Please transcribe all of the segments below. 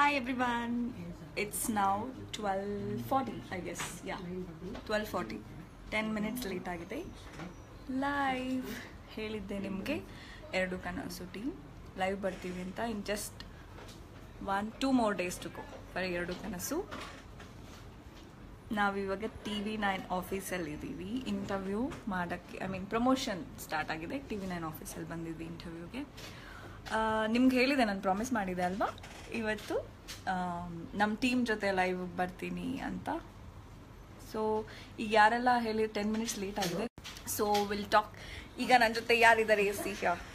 Hi everyone. It's now 12:40, I guess. Yeah, 12:40. 10 minutes late ಆಗಿದೆ live ಹೇಳಿದ್ದೆ ನಿಮಗೆ ಎರಡು ಕನಸು ಟೀಮ್ ಲೈವ್ ಬರ್ತೀವಿ ಅಂತ in just one two more days to go for ಎರಡು ಕನಸು ನಾವಿವಾಗ ಟಿ ವಿ ನೈನ್ ಆಫೀಸಲ್ಲಿ ಇದ್ದೀವಿ ಇಂಟರ್ವ್ಯೂ ಮಾಡೋಕ್ಕೆ ಐ ಮೀನ್ ಪ್ರಮೋಷನ್ ಸ್ಟಾರ್ಟ್ ಆಗಿದೆ ಟಿ ವಿ ನೈನ್ ಆಫೀಸಲ್ಲಿ ಬಂದಿದ್ವಿ ಇಂಟರ್ವ್ಯೂಗೆ ನಿಮ್ಗೆ ಹೇಳಿದೆ ನಾನು ಪ್ರಾಮಿಸ್ ಮಾಡಿದೆ ಅಲ್ವಾ ಇವತ್ತು ನಮ್ಮ ಟೀಮ್ ಜೊತೆ ಲೈವ್ ಬರ್ತೀನಿ ಅಂತ ಸೊ ಈಗ ಯಾರೆಲ್ಲ ಹೇಳಿ ಟೆನ್ ಮಿನಿಟ್ಸ್ ಲೇಟ್ ಆಗಿದೆ ಸೊ ವಿಲ್ ಟಾಕ್ ಈಗ ನನ್ನ ಜೊತೆ ಯಾರಿದ್ದಾರೆ ಸಿ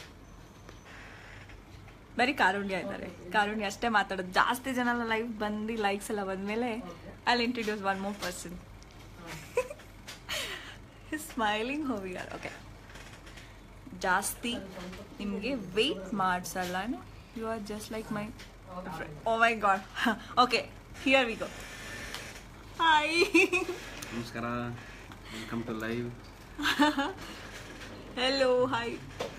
ಬರೀ ಕಾರುಣ್ಯ ಇದ್ದಾರೆ ಕಾರುಣ್ಯ ಅಷ್ಟೇ ಮಾತಾಡೋದು ಜಾಸ್ತಿ ಜನ ಲೈವ್ ಬಂದು ಲೈಕ್ಸ್ ಎಲ್ಲ ಬಂದ್ಮೇಲೆ I introduce one more person smiling ಹೋವಿಗಾರ್ ಓಕೆ ಜಾಸ್ತಿ ನಿಮಗೆ ವೆಯ್ಟ್ ಮಾಡಿಸಲ್ಲ you are just like my oh my god okay here we go hi ನಮಸ್ಕಾರ welcome to live hello hi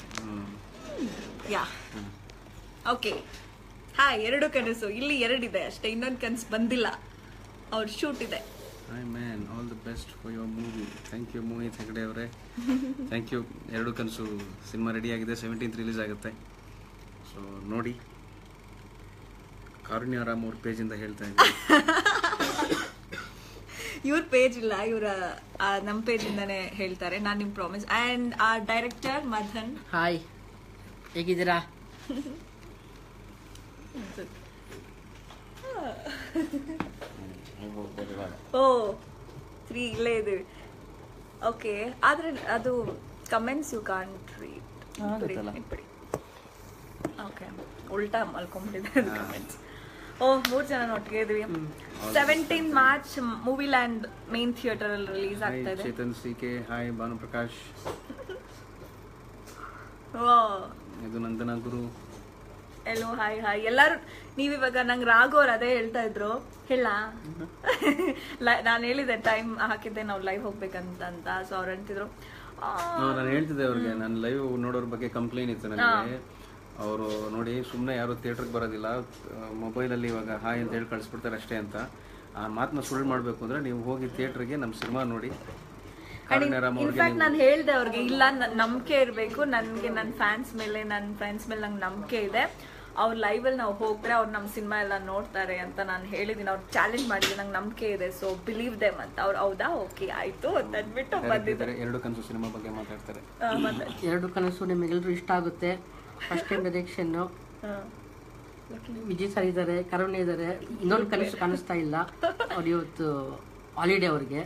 yeah okay hi ಎರಡು ಕನಸು ಇಲ್ಲಿ ಎರಡಿದೆ ಅಷ್ಟೇ ಇನ್ನೊಂದು ಕನಸು ಬಂದಿಲ್ಲ ಅವ್ರ ಶೂಟ್ ಇದೆ hi man all the best for your movie thank you Mohit Hegde ಅವರೇ ಥ್ಯಾಂಕ್ ಯು ಎರಡು ಕನಸು ಸಿನಿಮಾ ರೆಡಿ ಆಗಿದೆ ಸೆವೆಂಟೀನ್ತ್ ರಿಲೀಸ್ ಆಗುತ್ತೆ ಸೊ ನೋಡಿ ಕಾರುಣ್ಯ ರಾಮ್ ಅವ್ರ ಪೇಜಿಂದ ಹೇಳ್ತಾ ಇದ್ದೀನಿ ಇವ್ರ ಪೇಜ್ ಇಲ್ಲ ಇವರ ನಮ್ಮ ಪೇಜಿಂದಾನೇ ಹೇಳ್ತಾರೆ ನಾನು ನಿಮ್ಗೆ ಪ್ರಾಮಿಸ್ ಆ್ಯಂಡ್ ಆ ಡೈರೆಕ್ಟರ್ ಮದನ್ ಹಾಯ್ ಹೇಗಿದ್ದೀರಾ ಓ ತ್ರೀ ಇಲ್ಲೇ ಇದೀವಿ ಓಕೆ ಆದ್ರೆ ಅದು ಕಮೆಂಟ್ಸ್ ಯು ಕಾಂಟ್ ರೀಡ್ ಆಗುತ್ತಲ್ಲ. ಬಿಡಿ ಓಕೆ ಉಲ್ಟಾ ಮಲ್ಕೊಂಡ್ಬಿಟ್ಟಿದೆ ಕಮೆಂಟ್ಸ್ ಓ ಮೂರ್ ಜನ ಒಟ್ಟಿಗೆ ಇದೀವಿ seventeen March movie land main theatre ಅಲ್ಲಿ ರಿಲೀಸ್ ಹಾಯ್ ಆಗ್ತಾ ಇದೆ Chetan C K hi Bhanu Prakash ಓ ಇದು ನಂದನ ಗುರು ಎಲ್ಲೋ ಹಾಯ್ ಹಾಯ್ ಎಲ್ಲಾರು ನೀವಿವಾಗ ನಂಗೆ ರಾಘವ್ರು ಅದೇ ಹೇಳ್ತಾ ಇದ್ರು ಹೇಳ ನಾನು ಹೇಳಿದೆ ಟೈಮ್ ಹಾಕಿದ್ದೆ ನಾವು ಲೈವ್ ಹೋಗ್ಬೇಕಂತ ಅಂತ ಸೊ ಅವ್ರು ಅಂತಿದ್ರು ಆ, ನಾನು ಹೇಳ್ತಿದ್ದೆ ಅವ್ರಿಗೆ ನನ್ನ ಲೈವ್ ನೋಡೋರ್ ಬಗ್ಗೆ ಕಂಪ್ಲೇಂಟ್ ಇತ್ತು ನನಗೆ ಅವರು ನೋಡಿ ಸುಮ್ಮನೆ ಯಾರು ಥಿಯೇಟ್ರಿಗೆ ಬರೋದಿಲ್ಲ ಮೊಬೈಲಲ್ಲಿ ಇವಾಗ ಹಾಯ್ ಅಂತ ಹೇಳಿ ಕಳಿಸ್ಬಿಡ್ತಾರೆ ಅಷ್ಟೇ ಅಂತ ಆ ಮಾತನ್ನ ಸುಳ್ಳು ಮಾಡಬೇಕು ಅಂದ್ರೆ ನೀವು ಹೋಗಿ ಥಿಯೇಟ್ರಿಗೆ ನಮ್ಮ ಸಿನಿಮಾ ನೋಡಿ ಕಾರುಣ್ಯರಾಮ್ ಅವ್ರಿಗೆ ಇನ್ಫ್ಯಾಕ್ಟ್ ನಾನು ಹೇಳ್ದೆ ಅವ್ರಿಗೆ ಇಲ್ಲ ನನ್ ನಂಬಿಕೆ ಇರಬೇಕು ನನಗೆ ನನ್ನ ಫ್ಯಾನ್ಸ್ ಮೇಲೆ ನನ್ನ ಫ್ರೆಂಡ್ಸ್ ಮೇಲೆ ನಂಗೆ ನಂಬಿಕೆ ಇದೆ ಅವ್ರ ಲೈವಲ್ಲಿ ನಾವು ಹೋಗ್ರೆ ಅವ್ರು ನಮ್ಮ ಸಿನಿಮಾ ಎಲ್ಲ ನೋಡ್ತಾರೆ ಅಂತ ನಾನು ಹೇಳಿದ್ದೀನಿ ಅವ್ರು ಚಾಲೆಂಜ್ ಮಾಡಿದ್ರೆ ನಂಗೆ ನಂಬಿಕೆ ಇದೆ ಸೊ ಬಿಲೀವ್ ದೆಮ್ ಅಂತ ಅವ್ರು ಹೌದಾ ಓಕೆ ಆಯ್ತು ಅಂತ ಅಂದ್ಬಿಟ್ಟು ಬಂದಿದ್ದಾರೆ ಇದ್ದಾರೆ, ಎರಡು ಕನಸು ಸಿನಿಮಾ ಬಗ್ಗೆ ಮಾತಾಡ್ತಾರೆ ಆ, ಮತ್ತೆ ಎರಡು ಕನಸು ನಿಮಗೆಲ್ಲರೂ ಇಷ್ಟ ಆಗುತ್ತೆ ಫಸ್ಟ್ ಟೈಮ್ ಡೈರೆಕ್ಷನ್ನು ಆ. ವಿಜಯ್ ಸರ್ ಇದ್ದಾರೆ ಕರುಣೆ ಇದ್ದಾರೆ ಇನ್ನೊಂದು ಕನಸು ಕಾಣಿಸ್ತಾ ಇಲ್ಲ ಅವ್ರು ಇವತ್ತು ಹಾಲಿಡೇ ಅವ್ರಿಗೆ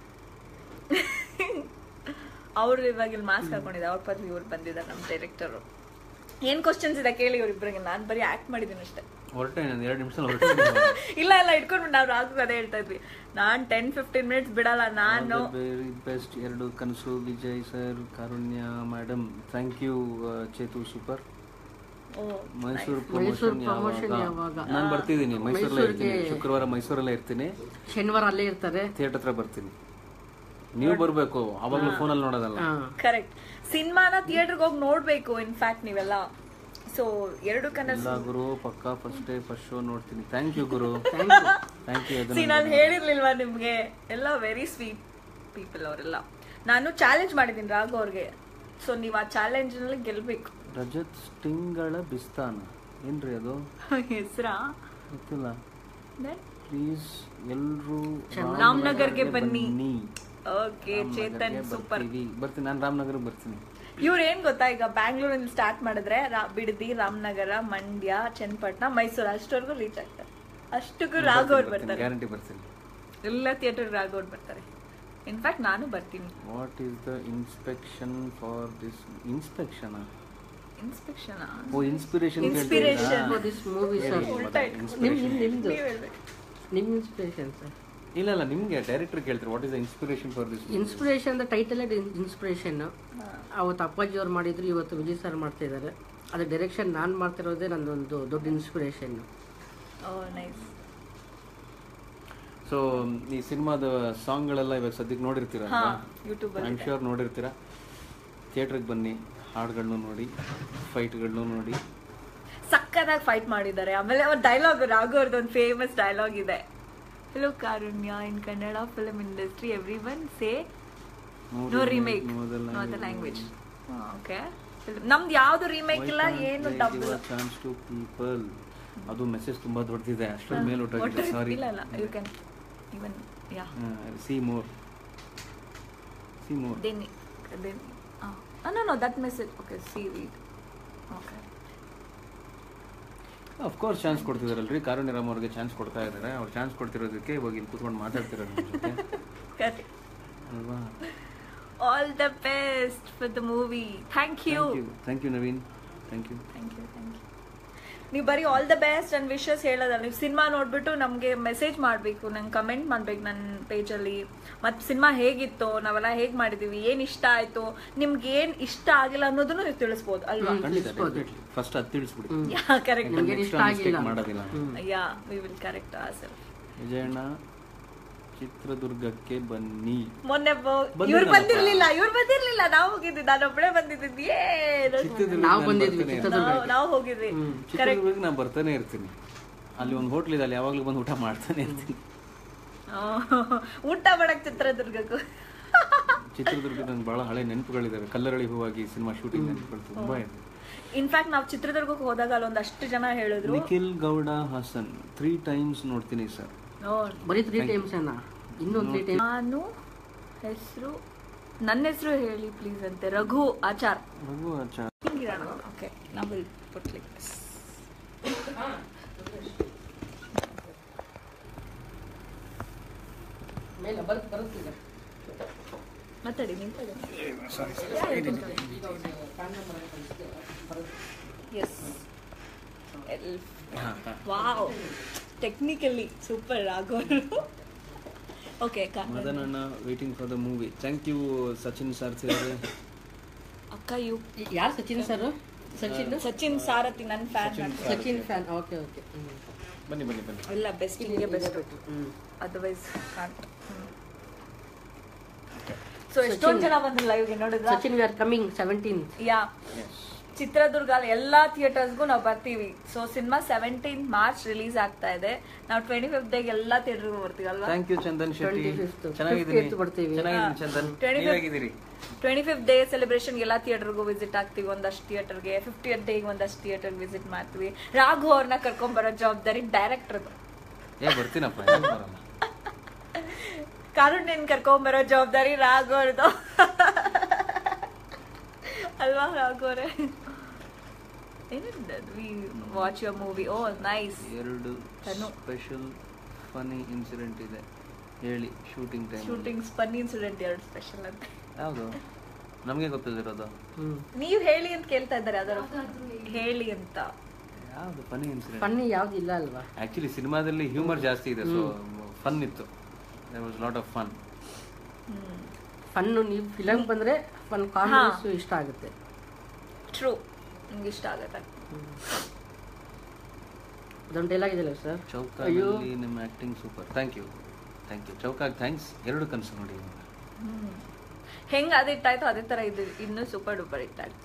ಅವ್ರು ಇವಾಗ ಇಲ್ಲಿ ಮಾಸ್ಕ್ ಹಾಕೊಂಡಿದ್ದಾರೆ ಅವ್ರ ಪದ ಇವ್ರು ಬಂದಿದ್ದಾರೆ ನಮ್ಮ ಡೈರೆಕ್ಟರು ಏನ್ ಕ್ವಶನ್ಸ್ ಇದೆ ಕೇಳಿ ಇವ್ರಿಬ್ರಿಗೆ ನಾನು ಬರೀ ಆಕ್ಟ್ ಮಾಡಿದ್ದೀನಿ ಅಷ್ಟೇ ಹೊರಟೆ ನಾನು ಎರಡು ನಿಮಿಷ ಹೊರಟೆ ಇಲ್ಲ ಇಲ್ಲ ಇಟ್ಕೊಂಡು ನಾವು ರಾಘು ಅದೇ ಹೇಳ್ತಾ ಇದ್ವಿ ನಾನ್ ಟೆನ್ ಫಿಫ್ಟೀನ್ ಮಿನಿಟ್ಸ್ ಬಿಡಲ್ಲ ನಾನು ವೆರಿ ಬೆಸ್ಟ್ ಎರಡು ಕನಸು Vijay sir Karunya madam thank you Chetu super ಓ ಮೈಸೂರು ಮೈಸೂರು ಪ್ರಮೋಷನ್ promotion ಯಾವಾಗ ಯಾವಾಗ? ನಾನು ಬರ್ತಿದ್ದೀನಿ ಮೈಸೂರಲ್ಲೇ ಇರ್ತೀನಿ ಮೈಸೂರ್ಗೆ- ಶುಕ್ರವಾರ ಮೈಸೂರಲ್ಲೇ ಇರ್ತೀನಿ ಶನಿವಾರ ಅಲ್ಲೇ ಇರ್ತಾರೆ ಥಿಯೇಟರ್ ಹತ್ರ ಬರ್ತೀನಿ ನೀವು ಬರಬೇಕು ಅವಾಗಲೂ ಫೋನಲ್ಲಿ ನೋಡೋದಲ್ಲ ಹಾ. ಕರೆಕ್ಟ್ ಸಿನಿಮಾನ ಥಿಯೇಟರ್ಗೆ ಹೋಗಿ ನೋಡ್ಬೇಕು ಇನ್ಫ್ಯಾಕ್ಟ್ ನೀವೆಲ್ಲ ಸೊ ಎರಡು ಕನಸು ಇಲ್ಲ ಗುರು ಪಕ್ಕಾ ಫಸ್ಟ್ ಡೇ ಫಸ್ಟ್ ಶೋ ನೋಡ್ತೀನಿ ಥ್ಯಾಂಕ್ ಯು ಗುರು ಥ್ಯಾಂಕ್ ಯು ಸಿ ನಾನು ಹೇಳಿರ್ಲಿಲ್ವಾ ನಿಮ್ಗೆ ಎಲ್ಲ ವೆರಿ ಸ್ವೀಟ್ ಪೀಪಲ್ ಅವರೆಲ್ಲ ನಾನು ಚಾಲೆಂಜ್ ಮಾಡಿದ್ದೀನಿ ರಾಘು ಅವ್ರಿಗೆ ಸೊ ನೀವು ಆ ಚಾಲೆಂಜ್ ನಲ್ಲಿ ಗೆಲ್ಬೇಕು ರಜತ್ ಸ್ಟಿಂಗಳ ಬಿಸ್ತಾನ ಏನ್ರಿ ಅದು ಹೆಸರಾ ಗೊತ್ತಿಲ್ಲ ಪ್ಲೀಸ್ ಎಲ್ರೂ ರಾಮನಗರ್ಗೆ ಬನ್ನಿ ಓಕೆ ಚೇತನ್ ಸೂಪರ್ ಬರ್ತೀನಿ ನಾನು ರಾಮನಗರಕ್ಕೆ ಬರ್ತೀನಿ ಇವ್ರು ಏನ್ ಗೊತ್ತಾ ಈಗ ಬ್ಯಾಂಗ್ಳೂರಲ್ಲಿ ಸ್ಟಾರ್ಟ್ ಮಾಡಿದ್ರೆ ರಾ- ಬಿಡದಿ ರಾಮನಗರ ಮಂಡ್ಯ ಚನ್ನಪಟ್ಟಣ ಮೈಸೂರು ಅಷ್ಟವರೆಗೂ ರೀಚ್ ಆಗ್ತಾರೆ ಅಷ್ಟಕ್ಕೂ ರಾಘವ್ ಅವ್ರು ಬರ್ತಾರೆ ಗ್ಯಾರಂಟಿ ಬರ್ತೀನಿ ಎಲ್ಲ ಥಿಯೇಟರ್ ರಾಘವ್ ಅವ್ರು ಬರ್ತಾರೆ ಇನ್ಫ್ಯಾಕ್ಟ್ ನಾನು ಬರ್ತೀನಿ what is the inspection for this inspection inspection ಓ inspiration Inspiration. This movie sir ಉಲ್ಟಾ ಇಟ್ಕೊಂಡು ನಿಮ್ ನಿಮ್- ನಿಮ್ದು ನೀವ್ ಹೇಳ್ಬೇಕು. ನಿಮ್ ಇನ್ಸ್ಪಿರೇಷನ್ ಸರ್ ಇಲ್ಲ ಇಲ್ಲ ನಿಮ್ಗೆ ಡೈರೆಕ್ಟರ್ ಕೇಳ್ತಾರೆ what is the inspiration for this inspiration ಅಂತ ಟೈಟಲ್ ಇನ್ಸ್ಪಿರೇಷನ್ ಅವತ್ತು ಅಪ್ಪಾಜಿ ಅವ್ರು ಮಾಡಿದ್ರು ಇವತ್ತು ವಿಜಯ್ ಸರ್ ಮಾಡ್ತಾ ಇದ್ದಾರೆ ಅದು ಡೈರೆಕ್ಷನ್ ನಾನು ಮಾಡ್ತಿರೋದೇ ನಂದೊಂದು ದೊಡ್ಡ ಇನ್ಸ್ಪಿರೇಷನ್ ಓ ನೈಸ್ ಸೊ ಈ ಸಿನಿಮಾದ ಸಾಂಗ್ಗಳೆಲ್ಲ ಇವಾಗ ಸದ್ಯಕ್ಕೆ ನೋಡಿರ್ತೀರ ಹಾ ಯೂಟ್ಯೂಬ್ ಐ ಆಮ್ ಶ್ಯೂರ್ ನೋಡಿರ್ತೀರ ಥಿಯೇಟ್ರಿಗೆ ಬನ್ನಿ ಹಾಡುಗಳನ್ನೂ ನೋಡಿ ಫೈಟ್ಗಳನ್ನೂ ನೋಡಿ ಸಕ್ಕತ್ತಾಗಿ ಫೈಟ್ ಮಾಡಿದ್ದಾರೆ ಆಮೇಲೆ ಅವ್ರ ಡೈಲಾಗ್ ರಾಘು ಅವ್ರದ್ದು ಒಂದು ಫೇಮಸ್ ಡೈಲಾಗ್ ಇದೆ hello Karunya in Kannada film industry every one say no remake no other no other language. Language okay ನಮ್ದು ಯಾವ್ದು ರಿಮೇಕ್ ಇಲ್ಲ ಏನು ಡಬಲ್ ಚಾನ್ಸ್ ಟು ಪೀಪಲ್ ಅದು ಮೆಸೇಜ್ ತುಂಬಾ ದೊಡ್ಡದಿದೆ ಅಷ್ಟರ ಮೇಲೆ ಹೊಟ್ಟೋಗಿದೆ ಸಾರಿ ಇಲ್ಲ ಇಲ್ಲ you can even yeah see more see more then then no no that message okay see read okay of course chance ಕೊಡ್ತಿದಾರಲ್ರಿ ಕಾರುಣ್ಯರಾಮ್ ಅವ್ರಿಗೆ ಚಾನ್ಸ್ ಕೊಡ್ತಾ ಇದ್ದಾರೆ ಅವ್ರು ಚಾನ್ಸ್ ಕೊಡ್ತಿರೋದಕ್ಕೆ ಇವಾಗ ಇಲ್ಲಿ ಕೂತ್ಕೊಂಡು ಮಾತಾಡ್ತಿರೋದು ನಿಮ್ ಜೊತೆ ಕರೆಕ್ಟ್ ಅಲ್ವಾ all the best for the movie thank you thank you Naveen thank you thank you thank you ನೀವು ಬರೀ all the best and wishes ಹೇಳೋದಲ್ಲ ನೀವು ಸಿನಿಮಾ ನೋಡ್ಬಿಟ್ಟು ನಮಗೆ ಮೆಸೇಜ್ ಮಾಡಬೇಕು ನಂಗೆ ಕಮೆಂಟ್ ಮಾಡ್ಬೇಕು ನನ್ನ ಪೇಜಲ್ಲಿ ಮತ್ತು ಸಿನಿಮಾ ಹೇಗಿತ್ತು ನಾವೆಲ್ಲ ಹೇಗೆ ಮಾಡಿದ್ದೀವಿ ಏನು ಇಷ್ಟ ಆಯಿತು ನಿಮ್ಗೆ ಏನು ಇಷ್ಟ ಆಗಿಲ್ಲ ಅನ್ನೋದನ್ನು ನೀವು ತಿಳಿಸ್ಬೋದು ಅಲ್ವಾ ಖಂಡಿತ ಫಸ್ಟ್ ಅದು ತಿಳಿಸ್ಬಿಡಿ ಯಾ ಕರೆಕ್ಟ್ ನಿಮ್ಗೆ Next ಇಷ್ಟ time ಆಗಿಲ್ಲ mistake ಮಾಡೋದಿಲ್ಲ yeah we will correct our self ವಿಜಯಣ್ಣ ಚಿತ್ರದುರ್ಗಕ್ಕೆ ಬನ್ನಿ ಮೊನ್ನೆ ಬಂದಿದ್ನಲ್ಲ ಇವ್ರು ಬಂದಿರ್ಲಿಲ್ಲ ಇವ್ರು ಬಂದಿರ್ಲಿಲ್ಲ ನಾವು ಹೋಗಿದ್ವಿ ನಾನು ಒಬ್ಬಳೇ ಬಂದಿದ್ದೆ ಏ ಚಿತ್ರದುರ್ಗ ನಾವು ನಾನ್ ಬಂದಿದ್ವಿ ಬರ್ತಾನೆ ಚಿತ್ರದುರ್ಗ ನಾವು ನಾವು ಹೋಗಿದ್ವಿ ಚಿತ್ರದುರ್ಗಕ್ಕೆ ನಾನು ಬರ್ತಾನೆ ಇರ್ತೀನಿ ಅಲ್ಲಿ ಒಂದು ಹೋಟ್ಲ್ ಇದೆ ಅಲ್ಲಿ ಯಾವಾಗಲೂ ಬಂದು ಊಟ ಮಾಡ್ತಾನೆ ಇರ್ತೀನಿ ಆ, ಊಟ ಮಾಡಕ್ ಚಿತ್ರದುರ್ಗಕ್ಕೂ ಚಿತ್ರದುರ್ಗ ನನ್ಗೆ ಬಹಳ ಹಳೆ ನೆನಪುಗಳಿದ್ದಾವೆ ಕಲ್ಲರಳಿ ಹೂವಾಗಿ ಸಿನಿಮಾ ಶೂಟಿಂಗ್ ನೆನಪುಗಳು ತುಂಬಾ ಇದೆ ಇನ್ಫ್ಯಾಕ್ಟ್ ನಾವು ಚಿತ್ರದುರ್ಗಕ್ಕೆ ಹೋದಾಗ ಅಲ್ಲೊಂದಷ್ಟು ಜನ ಹೇಳಿದ್ರು ನಿಖಿಲ್ ಗೌಡ ಹಾಸನ್ ತ್ರೀ ಟೈಮ್ಸ್ ನೋಡ್ತೀನಿ ಸರ್ ನೋಡ್ ಬರೀ ತ್ರೀ ಟೈಮ್ಸ್ ಅನ್ನ ಇನ್ನೊಂದು ತ್ರೀ ಟೈಮ್ಸ್ ನಾನು ಹೆಸರು ನನ್ನ ಹೆಸರು ಹೇಳಿ ಪ್ಲೀಸ್ ಅಂತೆ ರಘು ಆಚಾರ್ ರಘು ಆಚಾರ್ ಹಿಂಗಿರೋಣ ಓಕೆ ನಾವು ಪುಟ್ಲಿಕ್ ಮೇಲೆ ಬರುತ್ತೆ ಬರುತ್ತಿದೆ ಮಾತಾಡಿ ನಿಂತದೆ ಎಸ್ ವಾವ್ ಟೆಕ್ನಿಕಲಿ ಸೂಪರ್ ರಾಘವರು ಓಕೆ ಮದನ್ ಅಣ್ಣ waiting for the movie thank you Sachin ಸಾರ್ಸಿ ಅವರೇ ಅಕ್ಕ ಯು ಯಾರು ಸಚಿನ್ ಸರ್ ಸಚಿನ್ ಸಚಿನ್ ಸಾರಥಿ ನನ್ನ fan Sachin fan okay okay ಬನ್ನಿ ಬನ್ನಿ ಬನ್ನಿ ಇಲ್ಲ ಬೆಸ್ಟ್ ನಿಮಗೆ best hmm otherwise can't so ಎಷ್ಟೊಂದು ಜನ ಬಂದ್ರು ಲೈವ್ಗೆ ನೋಡಿದ್ರ Sachin we are coming seventeen ಯಾ ಚಿತ್ರದುರ್ಗ ಎಲ್ಲಾ ಥಿಯೇಟರ್ಸ್ಗೂ ನಾವು ಬರ್ತೀವಿ so cinema seventeen March release ಆಗ್ತಾ ಇದೆ ನಾವು ಟ್ವೆಂಟಿ ಫಿಫ್ತ್ ಡೇಗೆ ಎಲ್ಲಾ ಥಿಯೇಟರ್ಗೂ ಬರ್ತೀವಿ ಅಲ್ವಾ thank you Chandan Shetty 25th, ಚೆನ್ನಾಗಿದ್ದೀನಿ 50th ಬರ್ತೀವಿ. ಚೆನ್ನಾಗಿದ್ದೀನಿ ಚಂದನ್ 25th. ನೀವಾಗಿದ್ದೀರಿ ಟ್ವೆಂಟಿ ಫಿಫ್ತ್ ಡೇ ಸೆಲೆಬ್ರೇಷನ್ ಎಲ್ಲ ಥಿಯೇಟರ್ಗೂ ವಿಸಿಟ್ ಆಗ್ತೀವಿ ಒಂದಷ್ಟು ಥಿಯೇಟರ್ಗೆ ಫಿಫ್ಟಿ ಡೇಗೆ ಒಂದಷ್ಟು ಥಿಯೇಟರ್ ವಿಸಿಟ್ ಮಾಡ್ತೀವಿ ರಾಘು ಅವ್ರನ್ನ ಕರ್ಕೊಂಡ್ ಬರೋ ಜವಾಬ್ದಾರಿ ಡೈರೆಕ್ಟರ್ದು ಏ ಬರ್ತೀನಪ್ಪ ಯಾಕ್ ಬರಲ್ಲ ಕಾರುಣ್ಯನ್ ಕರ್ಕೊಂಡ್ ಬರೋ ಜವಾಬ್ದಾರಿ ರಾಘು ಅವ್ರದ್ದು ಅಲ್ವಾ ರಾಘು ಅವರೇ we watch your movie O nice ಎರಡು ತನು. ಸ್ಪೆಷಲ್ ಫನಿ ಇನ್ಸಿಡೆಂಟ್ ಇದೆ ಹೇಳಿ shooting time shooting spun incident ಎರಡು ಸ್ಪೆಷಲ್ ಅಂತ ಯಾವುದು ನಮಗೆ ಗೊತ್ತಿರೋದು ಹ್ಮ್ ನೀವ್ ಹೇಳಿ ಅಂತ ಕೇಳ್ತಾ ಇದ್ದಾರೆ ಅದರ ಹೇಳಿ ಅಂತ ಯಾವುದು ಫನಿ ಇನ್ಸಿಡೆಂಟ್ ಫನ್ನಿ ಯಾವ್ದು ಇಲ್ಲ ಅಲ್ವಾ ಆಕ್ಚುಲಿ ಸಿನಿಮಾದಲ್ಲಿ ಹ್ಯೂಮರ್ ಜಾಸ್ತಿ ಇದೆ ಸೊ ಫನ್ ಇತ್ತು there was lot of fun fun ನೀವು ಫಿಲಮ್ ಬಂದ್ರೆ ಫನ್ ಕಾಮಿಡೀಸ್ ಇಷ್ಟ ಆಗುತ್ತೆ ಟ್ರೂ ನಿಮ್ಗೆ ಇಷ್ಟ ಆಗತ್ತೆ ಅದೊಂದು ಡೈಲಾಗ್ ಇದೆಯಲ್ಲ ಸರ್ ಚೌಕಾದಲ್ಲಿ ನಿಮ್ಮ acting super thank you thank you ಚೌಕಾಗ್ ಥ್ಯಾಂಕ್ಸ್ ಎರಡು ಕನಸು ನೋಡಿ ಇವಾಗ. ಹೆಂಗ್ ಅದು ಇಟ್ಟಾಯ್ತು ಅದೇ ತರ ಇದು ಇನ್ನೂ ಸೂಪರ್ ಡೂಪರ್ ಇಟ್ಟಾಯ್ತು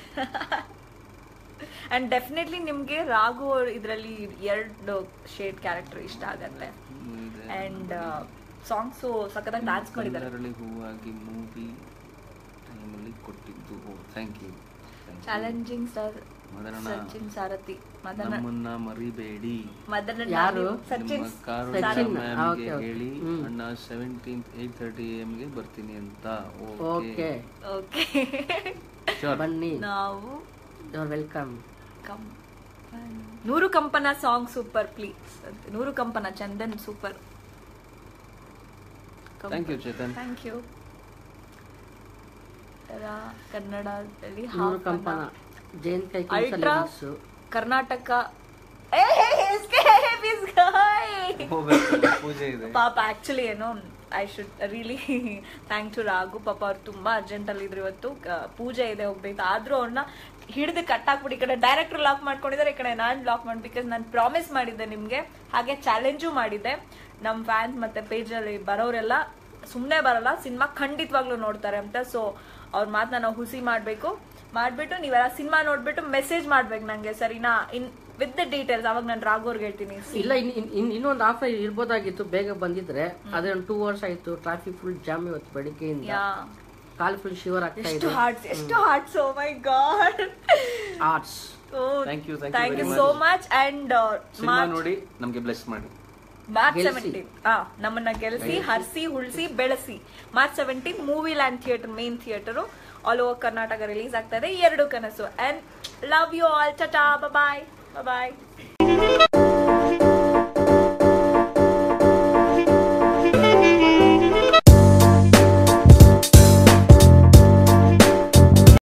ಅಂಡ್ ಡೆಫಿನೆಟ್ಲಿ ನಿಮ್ಗೆ ರಾಘು ಇದರಲ್ಲಿ ಎರಡು ಶೇಡ್ ಕ್ಯಾರೆಕ್ಟರ್ ಇಷ್ಟ ಆಗತ್ತೆ ಇದೆ. ಅಂಡ್ ಸಾಂಗ್ಸು ಸಖತ್ತಾಗಿ ಡಾನ್ಸ್ ಮಾಡಿದ್ದಾರೆ ಕಲ್ಲರಳಿ ಹೂವಾಗಿ ಮೂವಿ ಟೈಮಲ್ಲಿ ಕೊಟ್ಟಿದ್ದು oh thank you challenging sir ಮದನಣ್ಣ ಸಚಿನ್ ಸಾರಥಿ ಮದನ ನಮ್ಮನ್ನ ಮರಿಬೇಡಿ ಮದನ ಯಾರು? ಸಚಿನ್ ನಿಮ್ಮ ಕಾರು ಸಚಿನ್. ಮ್ಯಾಮ್ಗೆ ಓಕೆ, ಓಕೆ. ಹೇಳಿ ಹ್ಮ್. ಅಣ್ಣ ಸೆವೆಂಟೀನ್ತ್ ಏಟ್ ತರ್ಟಿ ಎಮ್ಗೆ ಬರ್ತೀನಿ ಅಂತ ಓಕೆ ಓಕೆ ಶೋರ್ ಬನ್ನಿ ನಾವು ಯುವರ್ ವೆಲ್ಕಮ್ ಕಂಪನ ನೂರು ಕಂಪನ ಸಾಂಗ್ ಸೂಪರ್ ಪ್ಲೀಸ್ ಅಂತ ನೂರು ಕಂಪನ Chandan super thank you Chetan thank you ಕನ್ನಡದಲ್ಲಿ ನೂರು half ಕಂಪನ ಅನ್ನ. ಜೈನ್ ಕೈ Ultra ಕರ್ನಾಟಕ ಏ, ಇಸ್ಕೆ, ಇಸ್ಕೆ. ಹೋಗ್ಬೇಕು ಪೂಜೆ ಇದೆ ಪಾಪ ಆಕ್ಚುಲಿ ಏನು I should really thank to Raghu ಪಾಪ ಅವ್ರು ತುಂಬಾ ಅರ್ಜೆಂಟ್ ಅಲ್ಲಿ ಇದ್ರು ಇವತ್ತು ಕ- ಪೂಜೆ ಇದೆ ಹೋಗ್ಬೇಕು ಆದ್ರೂ ಅವ್ರನ್ನ ಹಿಡಿದು ಕಟ್ಟಾಕ್ಬಿಟ್ಟು ಈ ಕಡೆ ಡೈರೆಕ್ಟರ್ ಲಾಕ್ ಮಾಡ್ಕೊಂಡಿದ್ದಾರೆ ಈ ಕಡೆ ನಾನು ಲಾಕ್ ಮಾಡಿ ಬಿಕಾಸ್ ನಾನು ಪ್ರಾಮಿಸ್ ಮಾಡಿದ್ದೆ ನಿಮ್ಗೆ ಹಾಗೆ ಚಾಲೆಂಜು ಮಾಡಿದ್ದೆ ನಮ್ಮ ಫ್ಯಾನ್ಸ್ ಮತ್ತೆ ಪೇಜ್ ಅಲ್ಲಿ ಬರೋರೆಲ್ಲ ಸುಮ್ಮನೆ ಬರಲ್ಲ ಸಿನಿಮಾ ಖಂಡಿತವಾಗ್ಲೂ ನೋಡ್ತಾರೆ ಅಂತ ಸೊ ಅವ್ರ ಮಾತನ್ನ ನಾವು ಹುಸಿ ಮಾಡ್ಬೇಕು ಮಾಡ್ಬಿಟ್ಟು ನೀವೆಲ್ಲ ಸಿನಿಮಾ ನೋಡ್ಬಿಟ್ಟು ಮೆಸೇಜ್ ಮಾಡ್ಬೇಕು ನಂಗೆ ಸರಿನಾ ಇನ್ ವಿತ್ ದ ಡೀಟೇಲ್ಸ್ ಅವಾಗ ನಾನು ರಾಘೋರ್ಗೆ ಹೇಳ್ತೀನಿ ಇಲ್ಲ ಇನ್ ಇನ್- ಇನ್ ಇನ್ನೊಂದು ಆಫರ್ ಇರ್ಬೋದಾಗಿತ್ತು ಬೇಗ ಬಂದಿದ್ರೆ ಅದೇ ಒಂದು ಟೂ ಅವರ್ಸ್ ಆಯ್ತು ಟ್ರಾಫಿಕ್ ಫುಲ್ ಜಾಮ್ ಇವತ್ತು ಬೆಳಿಗ್ಗೆಯಿಂದ ಯಾ ಕಾಲ್ ಫುಲ್ ಶಿವರ್ ಆಗ್ತಾ ಎಷ್ಟು ಇದೆ ಹಾರ್ಟ್ಸ್ ಎಷ್ಟು hearts oh my god arts Thank you, thank you thank you very so much. Much and cinema ನೋಡಿ ನಮ್ಗೆ ಬ್ಲೆಸ್ ಮಾಡಿ ಮಾರ್ಚ್ ಗೆಲ್ಸಿ. ಸೆವೆಂಟೀನ್ ಆ ನಮ್ಮನ್ನ ಗೆಲ್ಸಿ ಹರ್ಸಿ ಉಳ್ಸಿ ಬೆಳೆಸಿ March seventeen movie land theatre main theatre all over Karnataka release ಆಗ್ತಾ ಇದೆ ಎರಡು ಕನಸು and love you all tata bye bye